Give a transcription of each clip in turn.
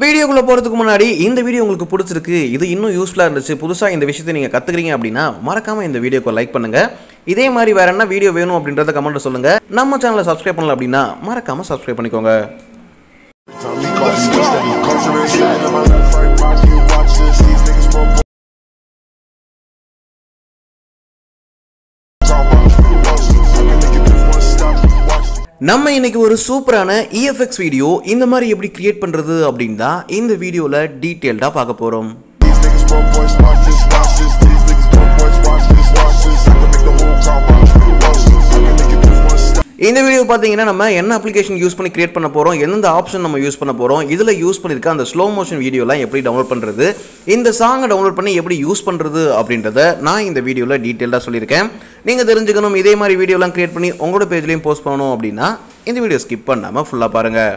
வீடியோக்குள்ளே போகிறதுக்கு முன்னாடி இந்த வீடியோ உங்களுக்கு பிடிச்சிருக்கு இது இன்னும் யூஸ்ஃபுல்லாக இருந்துச்சு புதுசாக இந்த விஷயத்தை நீங்கள் கற்றுக்கிறீங்க அப்படின்னா மறக்காமல் இந்த வீடியோக்கு லைக் பண்ணுங்கள் இதே மாதிரி வேறு என்ன வீடியோ வேணும் அப்படின்றத கமெண்ட்டில் சொல்லுங்கள் நம்ம சேனலை சப்ஸ்கிரைப் பண்ணல அப்படின்னா மறக்காமல் சப்ஸ்கிரைப் பண்ணிக்கோங்க Tommy Boss, steady incarcerated in my left right pocket. Watch this, these niggas more Talk about the bosses. I can make it do one stop. Watch this. நம்ம இன்னைக்கு ஒரு சூப்பரான இஎஃப்எக்ஸ் வீடியோ இந்த மாதிரி எப்படி கிரியேட் பண்ணுறது அப்படின்னு தான் இந்த வீடியோவில் டீட்டெயில்டாக பார்க்க போகிறோம் These niggas more boys. Watch this, watch this. These niggas more boys. Watch this, watch this. I can make the whole car watch the bosses. I can make it do one stop. இந்த video பார்த்தீங்கன்னா நம்ம என்ன application use பண்ணி create பண்ண போகிறோம் எந்தெந்த option நம்ம use பண்ண போகிறோம் இதில் யூஸ் பண்ணியிருக்க அந்த ஸ்லோ மோஷன் வீடியோலாம் எப்படி டவுன்லோட் பண்ணுறது இந்த சாங்கை டவுன்லோட் பண்ணி எப்படி யூஸ் பண்ணுறது அப்படின்றத நான் இந்த வீடியோவில் டீட்டெயிலாக சொல்லியிருக்கேன் நீங்கள் தெரிஞ்சுக்கணும் இதே மாதிரி வீடியோலாம் கிரியேட் பண்ணி உங்களோட பேஜ்லேயும் போஸ்ட் பண்ணணும் அப்படின்னா இந்த வீடியோ ஸ்கிப் பண்ணாமல் ஃபுல்லாக பாருங்கள்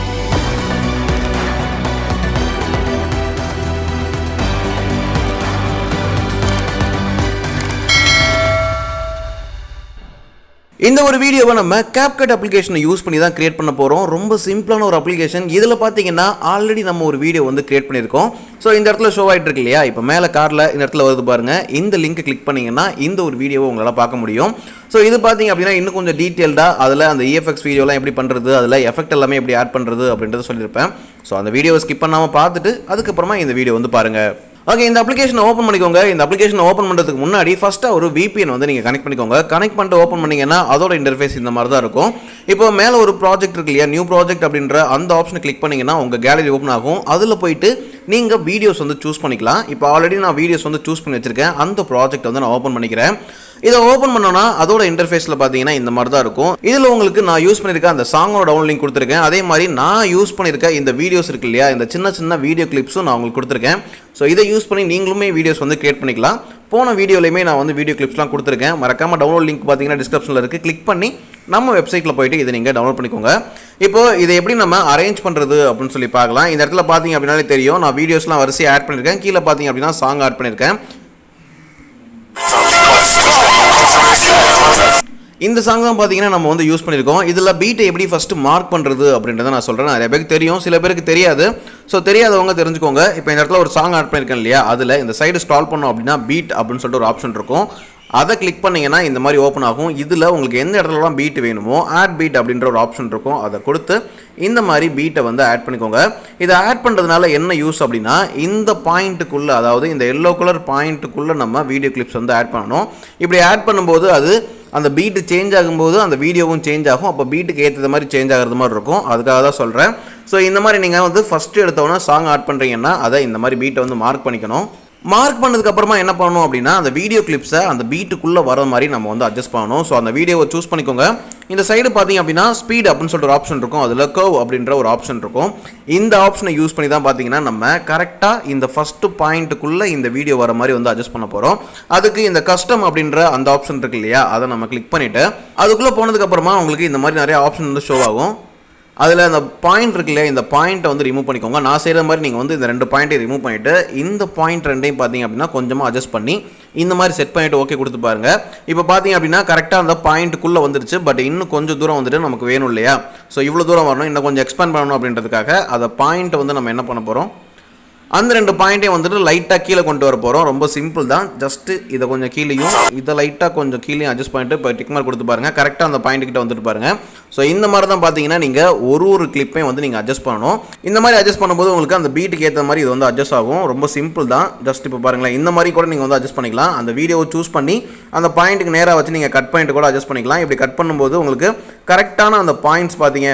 இந்த ஒரு வீடியோவை நம்ம CapCut அப்ளிகேஷனை யூஸ் பண்ணி தான் கிரியேட் பண்ண போகிறோம் ரொம்ப சிம்பிளான ஒரு அப்ளிகேஷன் இதில் பார்த்தீங்கன்னா ஆல்ரெடி நம்ம ஒரு வீடியோ வந்து கிரியேட் பண்ணியிருக்கோம் ஸோ இந்த இடத்துல ஷோ ஆகிட்டு இருக்கு இல்லையா இப்போ மேலே காரில் இந்த இடத்துல வருது பாருங்கள் இந்த லிங்க் கிளிக் பண்ணிங்கன்னா இந்த ஒரு வீடியோவை உங்களால் பார்க்க முடியும் ஸோ இது பார்த்தீங்க அப்படின்னா இன்னும் கொஞ்சம் டீட்டெயில்டாக அதில் அந்த இஎஃப்எக்ஸ் வீடியோலாம் எப்படி பண்ணுறது அதில் எஃபெக்ட் எல்லாமே எப்படி ஆட் பண்ணுறது அப்படின்றத சொல்லியிருப்பேன் ஸோ அந்த வீடியோவை ஸ்கிப் பண்ணாமல் பார்த்துட்டு அதுக்கப்புறமா இந்த வீடியோ வந்து பாருங்கள் ஓகே இந்த அப்ளிகேஷனை ஓப்பன் பண்ணிக்கோங்க இந்த அப்ளிகேஷனை ஓப்பன் பண்ணுறதுக்கு முன்னாடி ஃபஸ்ட்டாக ஒரு VPN வந்து நீங்கள் கனெக்ட் பண்ணிக்கோங்க கனெக்ட் பண்ணிட்டு ஓப்பன் பண்ணீங்கன்னா அதோட இன்டர்ஃபேஸ் இந்த மாதிரி தான் இருக்கும் இப்போ மேலே ஒரு ப்ராஜெக்ட் இருக்கு இல்லையா நியூ ப்ராஜெக்ட் அப்படின்ற அந்த ஆப்ஷனை கிளிக் பண்ணீங்கன்னா உங்கள் கேலரி ஓப்பன் ஆகும் அதில் போயிட்டு நீங்கள் வீடியோஸ் வந்து சூஸ் பண்ணிக்கலாம் இப்போ ஆல்ரெடி நான் வீடியோஸ் வந்து சூஸ் பண்ணி வச்சிருக்கேன் அந்த ப்ராஜெக்ட் வந்து நான் ஓப்பன் பண்ணிக்கிறேன் இதை ஓப்பன் பண்ணோன்னா அதோட இன்டர்ஃபேஸில் பார்த்தீங்கன்னா இந்த மாதிரி தான் இருக்கும் இதில் உங்களுக்கு நான் யூஸ் பண்ணியிருக்க அந்த சாங்கோட டவுன் லிங்க் கொடுத்துருக்கேன் அதே மாதிரி நான் யூஸ் பண்ணியிருக்க இந்த வீடியோஸ் இருக்கு இல்லையா இந்த சின்ன சின்ன வீடியோ கிளிப்ஸும் நான் உங்களுக்கு கொடுத்துருக்கேன் ஸோ இதை யூஸ் பண்ணி நீங்களுமே வீடியோஸ் வந்து கிரியேட் பண்ணிக்கலாம் போன வீடியோலையுமே நான் வந்து வீடியோ கிளிப்ஸ்லாம் கொடுத்துருக்கேன் மறக்காம டவுன்லோட் லிங்க் பார்த்தீங்கன்னா டிஸ்கிரிப்ஷனில் இருக்குது கிளிக் பண்ணி நம்ம வெப்சைட்டில் போயிட்டு இதை நீங்கள் டவுன்லோட் பண்ணிக்கோங்க இப்போ இதை எப்படி நம்ம அரேஞ்ச் பண்ணுறது அப்படின்னு சொல்லி பார்க்கலாம் இந்த இடத்துல பார்த்தீங்க அப்படின்னாலே தெரியும் நான் வீடியோஸ்லாம் வரிசையாக ஆட் பண்ணியிருக்கேன் கீழே பார்த்தீங்க அப்படின்னா சாங் ஆட் பண்ணியிருக்கேன் இந்த சாங் தான் பார்த்தீங்கன்னா நம்ம வந்து யூஸ் பண்ணியிருக்கோம் இதில் பீட்டை எப்படி ஃபஸ்ட்டு மார்க் பண்ணுறது அப்படின்றத நான் சொல்கிறேன் நிறைய பேருக்கு தெரியும் சில பேருக்கு தெரியாது ஸோ தெரியாதவங்க தெரிஞ்சுக்கோங்க இப்போ இந்த இடத்துல ஒரு சாங் ஆட் பண்ணியிருக்கேன் இல்லையா அதில் இந்த சைடு ஸ்க்ரால் பண்ணோம் அப்படின்னா பீட் அப்படின்னு சொல்லிட்டு ஒரு ஆப்ஷன் இருக்கும் அதை கிளிக் பண்ணீங்கன்னா இந்த மாதிரி ஓப்பன் ஆகும் இதில் உங்களுக்கு எந்த இடத்துலலாம் பீட் வேணுமோ ஆட் பீட் அப்படின்ற ஒரு ஆப்ஷன் இருக்கும் அதை கொடுத்து இந்த மாதிரி பீட்டை வந்து ஆட் பண்ணிக்கோங்க இதை ஆட் பண்ணுறதுனால என்ன யூஸ் அப்படின்னா இந்த பாயிண்ட்டுக்குள்ளே அதாவது இந்த எல்லோ கலர் பாயிண்ட்டுக்குள்ளே நம்ம வீடியோ கிளிப்ஸ் வந்து ஆட் பண்ணணும் இப்படி ஆட் பண்ணும்போது அது அந்த பீட்டு சேஞ்ச் ஆகும்போது அந்த வீடியோவும் சேஞ்ச் ஆகும் அப்போ பீட்டுக்கு ஏற்றது மாதிரி சேஞ்ச் ஆகிறது மாதிரி இருக்கும் அதுக்காக தான் சொல்கிறேன் ஸோ இந்த மாதிரி நீங்கள் வந்து ஃபஸ்ட்டு எடுத்தோன்னே சாங் ஆட் பண்ணுறீங்கன்னா அதை இந்த மாதிரி பீட்டை வந்து மார்க் பண்ணிக்கணும் மார்க் பண்ணதுக்கு அப்புறமா என்ன பண்ணணும் அப்படின்னா அந்த வீடியோ கிளிப்ஸை அந்த பீட்டுக்குள்ளே வர மாதிரி நம்ம வந்து அட்ஜஸ்ட் பண்ணணும் ஸோ அந்த வீடியோவை சூஸ் பண்ணிக்கோங்க இந்த சைடு பார்த்தீங்க அப்படின்னா ஸ்பீட் அப்படின்னு சொல்லிட்டு ஒரு ஆப்ஷன் இருக்கும் அதில் கர்வ் அப்படின்ற ஒரு ஆப்ஷன் இருக்கும் இந்த ஆப்ஷனை யூஸ் பண்ணி தான் பார்த்தீங்கன்னா நம்ம கரெக்டாக இந்த ஃபஸ்ட்டு பாயிண்ட்டுக்குள்ளே இந்த வீடியோ வர மாதிரி வந்து அட்ஜஸ்ட் பண்ண போகிறோம் அதுக்கு இந்த கஸ்டம் அப்படின்ற அந்த ஆப்ஷன் இருக்கு இல்லையா அதை நம்ம கிளிக் பண்ணிவிட்டு அதுக்குள்ளே போனதுக்கப்புறமா உங்களுக்கு இந்த மாதிரி நிறைய ஆப்ஷன் வந்து ஷோ ஆகும் அதில் அந்த பாயிண்ட் இருக்கு இல்லையா இந்த பாயிண்ட்டை வந்து ரிமூவ் பண்ணிக்கோங்க நான் செய்கிற மாதிரி நீங்கள் வந்து இந்த ரெண்டு பாயிண்ட்டை ரிமூவ் பண்ணிவிட்டு இந்த பாயிண்ட் ரெண்டையும் பார்த்தீங்க அப்படின்னா கொஞ்சமாக அட்ஜஸ்ட் பண்ணி இந்த மாதிரி செட் பண்ணிட்டு ஓகே கொடுத்து பாருங்க இப்போ பார்த்தீங்க அப்படின்னா கரெக்டாக அந்த பாயிண்ட்டுக்குள்ளே வந்துருச்சு பட் இன்னும் கொஞ்சம் தூரம் வந்துட்டு நமக்கு வேணும் இல்லையா ஸோ இவ்வளோ தூரம் வரணும் இன்னும் கொஞ்சம் எக்ஸ்பேண்ட் பண்ணணும் அப்படின்றதுக்காக அந்த பாயிண்ட்டை வந்து நம்ம என்ன பண்ண போகிறோம் அந்த ரெண்டு பாயிண்ட்டையும் வந்துட்டு லைட்டாக கீழே கொண்டு வர போகிறோம் ரொம்ப சிம்பிள் தான் ஜஸ்ட்டு இதை கொஞ்சம் கீழேயும் இதை லைட்டாக கொஞ்சம் கீழேயும் அட்ஜஸ்ட் பண்ணிட்டு இப்போ டிக் மார்க் கொடுத்து பாருங்கள் கரெக்டாக அந்த பாயிண்ட் கிட்ட வந்துட்டு பாருங்க ஸோ இந்த மாதிரி தான் பார்த்தீங்கன்னா நீங்கள் ஒரு ஒரு கிளிப்பையும் வந்து நீங்கள் அட்ஜஸ்ட் பண்ணணும் இந்த மாதிரி அட்ஜஸ்ட் பண்ணும்போது உங்களுக்கு அந்த பீட்டுக்கு ஏற்ற மாதிரி இது வந்து அட்ஜஸ்ட் ஆகும் ரொம்ப சிம்பிள் தான் ஜஸ்ட் இப்போ பாருங்களேன் இந்த மாதிரி கூட நீங்கள் வந்து அட்ஜஸ்ட் பண்ணிக்கலாம் அந்த வீடியோவை சூஸ் பண்ணி அந்த பாயிண்ட்டுக்கு நேராக வச்சு நீங்கள் கட் பாயிண்ட் கூட அட்ஜஸ்ட் பண்ணிக்கலாம் இப்படி கட் பண்ணும்போது உங்களுக்கு கரெக்டான அந்த பாயிண்ட்ஸ் பார்த்தீங்க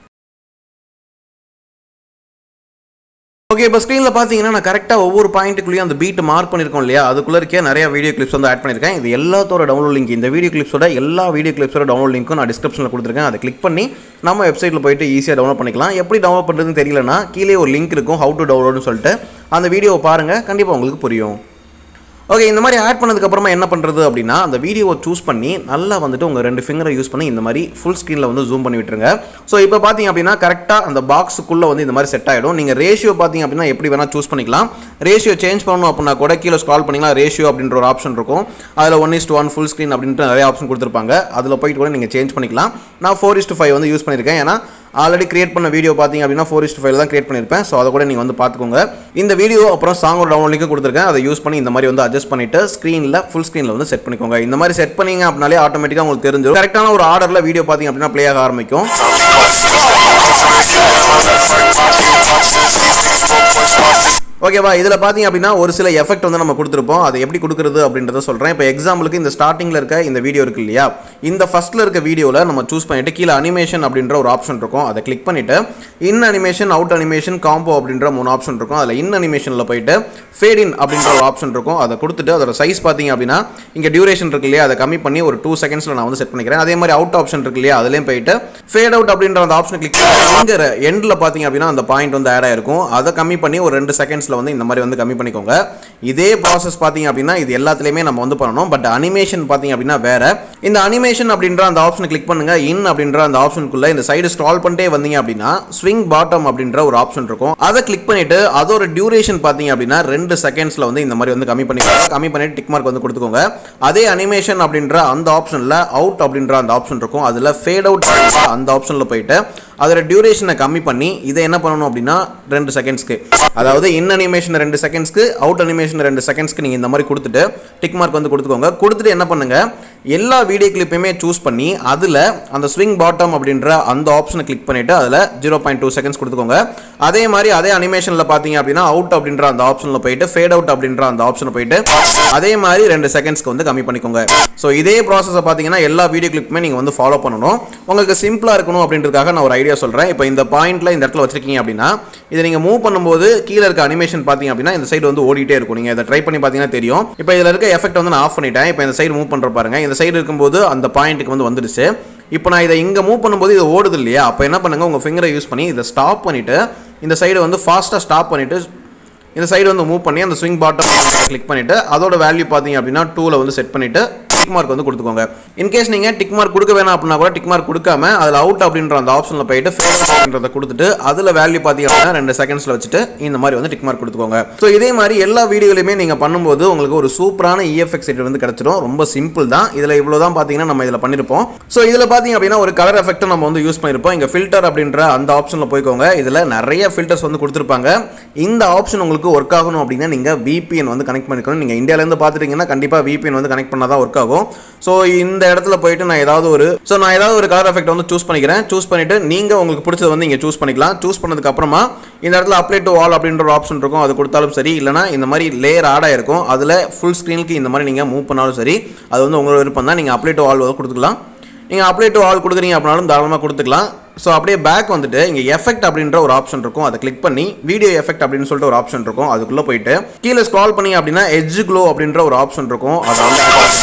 ஓகே இப்போ ஸ்க்ரீனில் பார்த்தீங்கன்னா நான் கரெக்டாக ஒவ்வொரு பாயிண்ட்டுக்குள்ளேயும் அந்த பீட் மார்க் பண்ணியிருக்கோம் இல்லையா அதுக்குள்ளே இருக்கே நிறைய வீடியோ கிளிப்ஸ் வந்து ஆட் பண்ணியிருக்கேன் இது எல்லாத்தோட டவுன்லோட் லிங்க் இந்த வீடியோ கிளிப்ஸோட எல்லா வீடியோ கிளிப்ஸோட டவுன்லோட் லிங்க்கும் நான் டிஸ்கிரிப்ஷனில் கொடுத்துருக்கேன் அதை கிளிக் பண்ணி நம்ம வெப்சைட்டில் போயிட்டு ஈஸியாக டவுன்லோட் பண்ணிக்கலாம் எப்படி டவுன்லோட் பண்ணுறதுன்னு தெரியலனா கீழே ஒரு லிங்க் இருக்கும் ஹவு டு டவுன்லோட்னு சொல்லிட்டு அந்த வீடியோவை பாருங்கள் கண்டிப்பாக உங்களுக்கு புரியும் ஓகே இந்த மாதிரி ஆட் பண்ணதுக்கப்புறமா என்ன பண்ணுறது அப்படின்னா அந்த வீடியோவை சூஸ் பண்ணி நல்லா வந்துட்டு உங்கள் ரெண்டு ஃபிங்கரை யூஸ் பண்ணி இந்த மாதிரி ஃபுல் ஸ்க்ரீனில் வந்து ஜூம் பண்ணி விட்டுருங்க ஸோ இப்போ பார்த்தீங்க அப்படின்னா கரெக்டாக அந்த பாக்ஸுக்குள்ளே வந்து இந்த மாதிரி செட் ஆகிடும் நீங்கள் ரேஷியோ பார்த்தீங்க அப்படின்னா எப்படி வேணால் சூஸ் பண்ணிக்கலாம் ரேஷியோ சேஞ்ச் பண்ணணும் அப்படின்னா கூட கீழே ஸ்க்ரால் பண்ணிக்கலாம் ரேஷியோ அப்படின்ற ஒரு ஆப்ஷன் இருக்கும் அதில் one is to one full screen அப்படின்ட்டு நிறைய ஆப்ஷன் கொடுத்துருப்பாங்க அதில் போயிட்டு கூட நீங்கள் சேஞ்ச் பண்ணிக்கலாம் நான் ஃபோர் இஸ்ட் ஃபைவ் வந்து யூஸ் பண்ணியிருக்கேன் ஏன்னா ஆல்ரெடி கிரியேட் பண்ண வீடியோ பார்த்தீங்க அப்படின்னா ஃபோர் இஸ்ட் ஃபைவ் தான் கிரியேட் பண்ணியிருப்பேன் ஸோ அதை கூட நீங்கள் வந்து பார்த்துக்கோங்க இந்த வீடியோ அப்புறம் சாங்கோட டவுன்லோட் லிங்க் கொடுத்துருக்கேன் அதை யூஸ் பண்ணி இந்த மாதிரி வந்து அட்ஜஸ்ட் பண்ணிட்டு ஸ்க்ரீனில் ஃபுல் ஸ்க்ரீனில் வந்து செட் பண்ணிக்கோங்க இந்த மாதிரி செட் பண்ணீங்க அப்படின்னாலே ஆட்டோமேட்டிக்காக உங்களுக்கு தெரிஞ்சிடும் கரெக்டான ஒரு ஆர்டரில் வீடியோ பார்த்தீங்க அப்படின்னா ப்ளே ஆக ஆரம்பிக்கும் ஓகேவா இதில் பார்த்தீங்க அப்படின்னா ஒரு சில எஃபெக்ட் வந்து நம்ம கொடுத்துருப்போம் அதை எப்படி கொடுக்குறது அப்படின்றத சொல்கிறேன் இப்போ எக்ஸாம்பிளுக்கு இந்த ஸ்டார்டிங்கில் இருக்க இந்த வீடியோ இருக்கு இல்லையா இந்த ஃபஸ்ட்டில் இருக்க வீடியோவில் நம்ம சூஸ் பண்ணிட்டு கீழே அனிமேஷன் அப்படின்ற ஒரு ஆப்ஷன் இருக்கும் அதை கிளிக் பண்ணிவிட்டு in animation out animation combo அப்படின்ற மூணு ஆப்ஷன் இருக்கும் அதில் இன் அனிமேஷனில் போயிட்டு ஃபேட் இன் அப்படின்ற ஒரு ஆப்ஷன் இருக்கும் அதை கொடுத்துட்டு அதோட சைஸ் பார்த்தீங்க அப்படின்னா இங்கே டியூரேஷன் இருக்கு இல்லையா அதை கம்மி பண்ணி ஒரு டூ செகண்ட்ஸில் நான் வந்து செட் பண்ணிக்கிறேன் அதே மாதிரி அவுட் ஆப்ஷன் இருக்கு இல்லையா அதுலேயும் போயிட்டு ஃபேட் அவுட் அப்படின்ற அந்த ஆப்ஷன் கிளிக் பண்ணி இங்கே எண்டில் பார்த்தீங்க அப்படின்னா அந்த பாயிண்ட் வந்து ஆட் ஆயிருக்கும் அதை கம்மி பண்ணி ஒரு ரெண்டு செகண்ட்ஸில் வந்து இந்த மாதிரி வந்து கம்மி பண்ணிக்கோங்க இதே ப்ராசஸ் பார்த்தீங்க அப்படின்னா இது எல்லாத்துலேயுமே நம்ம வந்து பண்ணணும் பட் அனிமேஷன் பார்த்தீங்க அப்படின்னா வேற இந்த அனிமேஷன் அப்படின்ற அந்த ஆப்ஷனை கிளிக் பண்ணுங்க இன் அப்படின்ற அந்த ஆப்ஷனுக்குள்ள இந்த சைடு ஸ்க்ரால் பண்ணிட்டே வந்தீங்க அப்படின்னா ஸ்விங் பாட்டம் அப்படின்ற ஒரு ஆப்ஷன் இருக்கும் அதை கிளிக் பண்ணிட்டு அதோட டியூரேஷன் பார்த்தீங்க அப்படின்னா ரெண்டு செகண்ட்ஸில் வந்து இந்த மாதிரி வந்து கம்மி பண்ணிக்கோங்க கம்மி பண்ணிட்டு டிக் மார்க் வந்து கொடுத்துக்கோங்க அதே அனிமேஷன் அப்படின்ற அந்த ஆப்ஷனில் அவுட் அப்படின்ற அந்த ஆப்ஷன் இருக்கும் அதில் ஃபேட் அவுட் அந்த ஆப்ஷனில் போயிட்டு அதோட டியூரேஷனை கம்மி பண்ணி இதை என்ன பண்ணணும் அப்படின்னா ரெண்டு செகண்ட்ஸ்க்கு அதாவது இன் அனிமேஷன் ரெண்டு செகண்ட்ஸ்க்கு அவுட் அனிமேஷன் ரெண்டு செகண்ட்ஸ்க்கு நீங்கள் இந்த மாதிரி கொடுத்துட்டு டிக் மார்க் வந்து கொடுத்துக்கோங்க கொடுத்துட்டு என்ன பண்ணுங்க எல்லா வீடியோ கிளிப்பையுமே சூஸ் பண்ணி அதில் அந்த ஸ்விங் பாட்டம் அப்படின்ற அந்த ஆப்ஷனை கிளிக் பண்ணிவிட்டு அதில் ஜீரோ பாயிண்ட் டூ செகண்ட்ஸ் கொடுத்துக்கோங்க அதே மாதிரி அதே அனிமேஷனில் பார்த்தீங்க அப்படின்னா அவுட் அப்படின்ற அந்த ஆப்ஷனில் போயிட்டு ஃபேட் அவுட் அப்படின்ற அந்த ஆப்ஷனை போயிட்டு அதே மாதிரி ரெண்டு செகண்ட்ஸ்க்கு வந்து கம்மி பண்ணிக்கோங்க ஸோ இதே ப்ராசஸை பார்த்தீங்கன்னா எல்லா வீடியோ கிளிப்புமே நீங்கள் வந்து ஃபாலோ பண்ணணும் உங்களுக்கு சிம்பிளாக இருக்கணும் அப்படின்றதுக்காக நான் ஒரு ஐடியா சொல்கிறேன் இப்போ இந்த பாயிண்ட்டில் இந்த இடத்துல வச்சிருக்கீங்க அப்படின்னா இதை நீங்கள் மூவ் பண்ணும்போது கீழே இருக்க அனிமேஷன் பார்த்தீங்க அப்படின்னா இந்த சைடு வந்து ஓடிட்டே இருக்கும் நீங்கள் இதை ட்ரை பண்ணி பார்த்தீங்கன்னா தெரியும் இப்போ இதில் இருக்க எஃபெக்ட் வந்து நான் ஆஃப் பண்ணிட்டேன் இப்போ இந்த சைடு மூவ் பண்ணுற பாருங்க இந்த சைடு இருக்கும்போது அந்த பாயிண்ட்டுக்கு வந்து வந்துடுச்சு இப்போ நான் இதை இங்கே மூவ் பண்ணும்போது இது ஓடுது இல்லையா அப்போ என்ன பண்ணுங்க உங்கள் ஃபிங்கரை யூஸ் பண்ணி இதை ஸ்டாப் பண்ணிவிட்டு இந்த சைடு வந்து ஃபாஸ்ட்டாக ஸ்டாப் பண்ணிவிட்டு இந்த சைடு வந்து மூவ் பண்ணி அந்த ஸ்விங் பாட்டம் கிளிக் பண்ணிவிட்டு அதோட வேல்யூ பார்த்தீங்க அப்படின்னா டூவில் வந்து செட் பண்ணிவிட்டு டிக் மார்க் வந்து கொடுத்துக்கோங்க இன்கேஸ் நீங்கள் டிக் மார்க் கொடுக்க வேணாம் அப்படின்னா கூட டிக் மார்க் கொடுக்காம அதில் அவுட் அப்படின்ற அந்த ஆப்ஷனில் போயிட்டு ஃபேவரட் அப்படின்றத கொடுத்துட்டு அதில் வேல்யூ பார்த்தீங்க அப்படின்னா ரெண்டு செகண்ட்ஸில் வச்சுட்டு இந்த மாதிரி வந்து டிக் மார்க் கொடுத்துக்கோங்க ஸோ இதே மாதிரி எல்லா வீடியோலையுமே நீங்கள் பண்ணும்போது உங்களுக்கு ஒரு சூப்பரான இஎஃப்எக்ஸ் எடிட் வந்து கிடச்சிடும் ரொம்ப சிம்பிள் தான் இதில் இவ்வளோ தான் பார்த்தீங்கன்னா நம்ம இதில் பண்ணியிருப்போம் ஸோ இதில் பார்த்தீங்க அப்படின்னா ஒரு கலர் எஃபெக்ட்டை நம்ம வந்து யூஸ் பண்ணியிருப்போம் இங்கே ஃபில்டர் அப்படின்ற அந்த ஆப்ஷனில் போய்க்கோங்க இதில் நிறைய ஃபில்டர்ஸ் வந்து கொடுத்துருப்பாங்க இந்த ஆப்ஷன் உங்களுக்கு ஒர்க் ஆகணும் அப்படின்னா நீங்கள் VPN வந்து கனெக்ட் பண்ணிக்கணும் நீங்கள் இந்தியாவிலேருந்து பார்த்துட்டீங்கன்னா கண்டிப்பாக VPN வந்து கனெக்ட் பண்ணால் தான் ஒர்க் ஆகும் ஸோ இந்த இடத்துல போயிட்டு நான் ஏதாவது ஒரு ஸோ நான் ஏதாவது ஒரு கலர் எஃபெக்ட் வந்து சூஸ் பண்ணிக்கிறேன் சூஸ் பண்ணிவிட்டு நீங்கள் உங்களுக்கு பிடிச்சது வந்து இங்கே சூஸ் பண்ணிக்கலாம் சூஸ் பண்ணதுக்கு அப்புறமா இந்த இடத்துல அப்ளை டு வால் அப்படின்ற ஒரு ஆப்ஷன் இருக்கும் அது கொடுத்தாலும் சரி இல்லைனா இந்த மாதிரி லேயர் ஆடாக இருக்கும் அதில் ஃபுல் ஸ்க்ரீனுக்கு இந்த மாதிரி நீங்கள் மூவ் பண்ணாலும் சரி அது வந்து உங்களோட விருப்பம் தான் நீங்கள் அப்ளை டு வால் கொடுத்துக்கலாம் நீங்கள் அப்ளை டு ஆல் கொடுக்குறீங்க அப்படின்னாலும் தாராளமாக கொடுத்துக்கலாம் ஸோ அப்படியே பேக் வந்துட்டு இங்கே எஃபெக்ட் அப்படின்ற ஒரு ஆப்ஷன் இருக்கும் அதை கிளிக் பண்ணி வீடியோ எஃபெக்ட் அப்படின்னு சொல்லிட்டு ஒரு ஆப்ஷன் இருக்கும் அதுக்குள்ளே போயிட்டு கீழே ஸ்க்ரால் பண்ணி அப்படின்னா எட்ஜ் க்ளோ அப்படின்ற ஒரு ஆப்ஷன் இருக்கும் அதை வந்து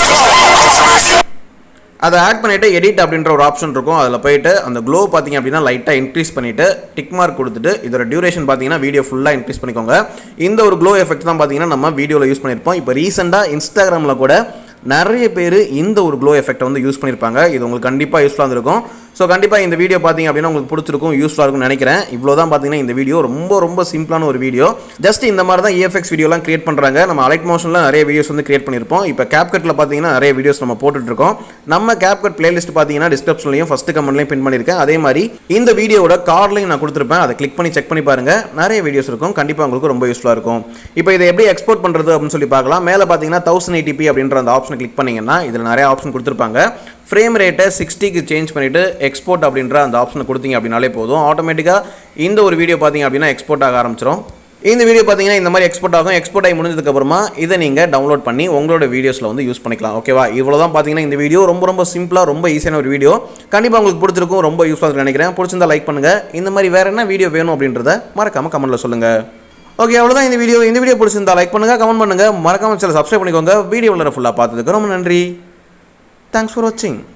அதை ஆட் பண்ணிவிட்டு எடிட் அப்படின்ற ஒரு ஆப்ஷன் இருக்கும் அதில் போயிட்டு அந்த க்ளோ பார்த்தீங்க அப்படின்னா லைட்டாக இன்க்ரீஸ் பண்ணிவிட்டு டிக் மார்க் கொடுத்துட்டு இதோட டியூரேஷன் பார்த்தீங்கன்னா வீடியோ ஃபுல்லாக இன்க்ரீஸ் பண்ணிக்கோங்க இந்த ஒரு க்ளோ எஃபெக்ட் தான் பார்த்தீங்கன்னா நம்ம வீடியோவில் யூஸ் பண்ணியிருப்போம் இப்போ ரீசெண்டாக இன்ஸ்டாகிராமில் கூட நிறைய பேர் இந்த ஒரு க்ளோ எஃபெக்ட்டை வந்து யூஸ் பண்ணியிருப்பாங்க இது உங்களுக்கு கண்டிப்பாக யூஸ்ஃபுல்லாக இருந்திருக்கும் ஸோ கண்டிப்பாக இந்த வீடியோ பார்த்தீங்க அப்படின்னா உங்களுக்கு பிடிச்சிருக்கும் யூஸ்ஃபுல்லாக இருக்கும்னு நினைக்கிறேன் இவ்வளோ தான் பார்த்தீங்கன்னா இந்த வீடியோ ரொம்ப ரொம்ப சிம்பிளான ஒரு வீடியோ ஜஸ்ட் இந்த மாதிரி தான் EFX வீடியோலாம் கிரியேட் பண்ணுறாங்க நம்ம அலைட் மோஷனில் நிறைய வீடியோஸ் வந்து கிரியேட் பண்ணியிருப்போம் இப்போ கேப்கட்டில் பார்த்தீங்கன்னா நிறைய வீடியோஸ் நம்ம போட்டுட்ருக்கோம் நம்ம கேப்கட் பிளேலிஸ்ட் பார்த்தீங்கன்னா டிஸ்கிரிப்ஷன்லையும் ஃபஸ்ட் கமெண்ட்லையும் பின் பண்ணியிருக்கேன் அதே மாதிரி இந்த வீடியோவோட கார்ட்லையும் நான் கொடுத்துருப்பேன் அதை கிளிக் பண்ணி செக் பண்ணி பாருங்கள் நிறைய வீடியோஸ் இருக்கும் கண்டிப்பாக உங்களுக்கு ரொம்ப யூஸ்ஃபுல்லாக இருக்கும் இப்போ இதை எப்படி எக்ஸ்போர்ட் பண்ணுறது அப்படின்னு சொல்லி பார்க்கலாம் மேலே பார்த்தீங்கன்னா தௌசண்ட் எயிட்டிபி அப்படின்ற அந்த ஆப்ஷனை கிளிக் பண்ணீங்கன்னா இதில் நிறைய ஆப்ஷன் கொடுத்துருப்பாங்க ஃப்ரேம் ரேட்டை சிக்ஸ்டிக்கு சேஞ்ச் பண்ணிவிட்டு எக்ஸ்போர்ட் அப்படின்ற அந்த ஆப்ஷனை கொடுத்தீங்க அப்படின்னாலே போதும் ஆட்டோமேட்டிக்காக இந்த ஒரு வீடியோ பார்த்தீங்க அப்படின்னா எக்ஸ்போர்ட் ஆக ஆரம்பிச்சிடும் இந்த வீடியோ பார்த்தீங்கன்னா இந்த மாதிரி எக்ஸ்போர்ட் ஆகும் எக்ஸ்போர்ட் ஆகி முடிஞ்சதுக்கப்புறமா இதை நீங்கள் டவுன்லோட் பண்ணி உங்களோட வீடியோஸில் வந்து யூஸ் பண்ணிக்கலாம் ஓகேவா இவ்வளோ தான் பார்த்தீங்கன்னா இந்த வீடியோ ரொம்ப ரொம்ப சிம்பிளாக ரொம்ப ஈஸியான ஒரு வீடியோ கண்டிப்பாக உங்களுக்கு பிடிச்சிருக்கும் ரொம்ப யூஸ்ஃபுல்லாக நினைக்கிறேன் பிடிச்சிருந்தா லைக் பண்ணுங்கள் இந்த மாதிரி வேறு என்ன வீடியோ வேணும் அப்படின்றத மறக்காமல் கமெண்ட்டில் சொல்லுங்கள் ஓகே அவ்வளோதான் இந்த வீடியோ இந்த வீடியோ பிடிச்சிருந்தா லைக் பண்ணுங்கள் கமெண்ட் பண்ணுங்கள் மறக்காமல் சில சப்ஸ்கிரைப் பண்ணிக்கோங்க வீடியோ ஃபுல்லாக பார்த்ததுக்கு ரொம்ப நன்றி தேங்க்ஸ் ஃபார் வாட்சிங்